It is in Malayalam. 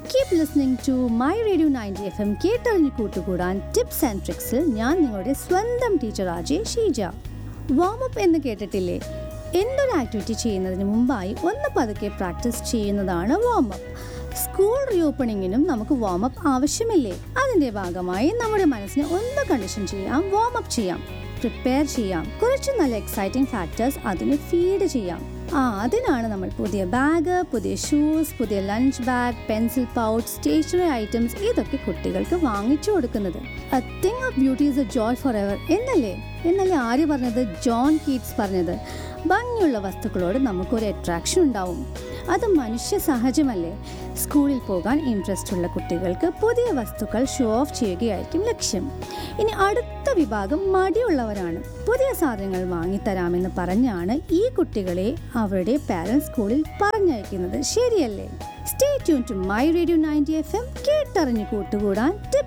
keep listening to my radio ninety F M കേട്ടറിഞ്ഞ് കൂട്ടുകൂടാൻ ടിപ്സ് ആൻഡ് ട്രിക്സിൽ ഞാൻ നിങ്ങളുടെ സ്വന്തം ടീച്ചർ ആജെ ഷീജ വാമപ്പ് എന്ന് കേട്ടിട്ടില്ലേ എന്തൊരു ആക്ടിവിറ്റി ചെയ്യുന്നതിന് മുമ്പായി ഒന്ന് പതുക്കെ പ്രാക്ടീസ് ചെയ്യുന്നതാണ് വാമപ്പ് സ്കൂൾ റീഓപ്പണിങ്ങിനും നമുക്ക് വാമപ്പ് ആവശ്യമില്ലേ അതിൻ്റെ ഭാഗമായി നമ്മുടെ മനസ്സിനെ ഒന്ന് കണ്ടീഷൻ ചെയ്യാം വാമപ്പ് ചെയ്യാം പ്രിപ്പയർ ചെയ്യാം കുറച്ച് നല്ല എക്സൈറ്റിംഗ് ഫാക്ടേഴ്സ് അതിന് ഫീഡ് ചെയ്യാം ആ അതിനാണ് നമ്മൾ പുതിയ ബാഗ് പുതിയ ഷൂസ് പുതിയ lunch bag pencil pouch stationery items ഇതൊക്കെ കുട്ടികൾക്ക് വാങ്ങിച്ചു കൊടുക്കുന്നത് a thing of beauty is a joy forever എന്നല്ലേ എന്നല്ലേ ആര് പറഞ്ഞത് ജോൺ കീറ്റ്സ് പറഞ്ഞത് ഭംഗിയുള്ള വസ്തുക്കളോട് നമുക്കൊരു അട്രാക്ഷൻ ഉണ്ടാവും അത് മനുഷ്യ സഹജമല്ലേ സ്കൂളിൽ പോകാൻ ഇൻട്രസ്റ്റ് ഉള്ള കുട്ടികൾക്ക് പുതിയ വസ്തുക്കൾ ഷോ ഓഫ് ചെയ്യുകയായിരിക്കും ലക്ഷ്യം ഇനി അടുത്ത വിഭാഗം മടിയുള്ളവരാണ് പുതിയ സാധനങ്ങൾ വാങ്ങിത്തരാമെന്ന് പറഞ്ഞാണ് ഈ കുട്ടികളെ അവരുടെ പാരൻസ് സ്കൂളിൽ പറഞ്ഞയക്കുന്നത് ശരിയല്ലേ stay tune to my radio ninety F M കേട്ടറിഞ്ഞു കൂട്ടുകൂടാൻ ടിപ്പ്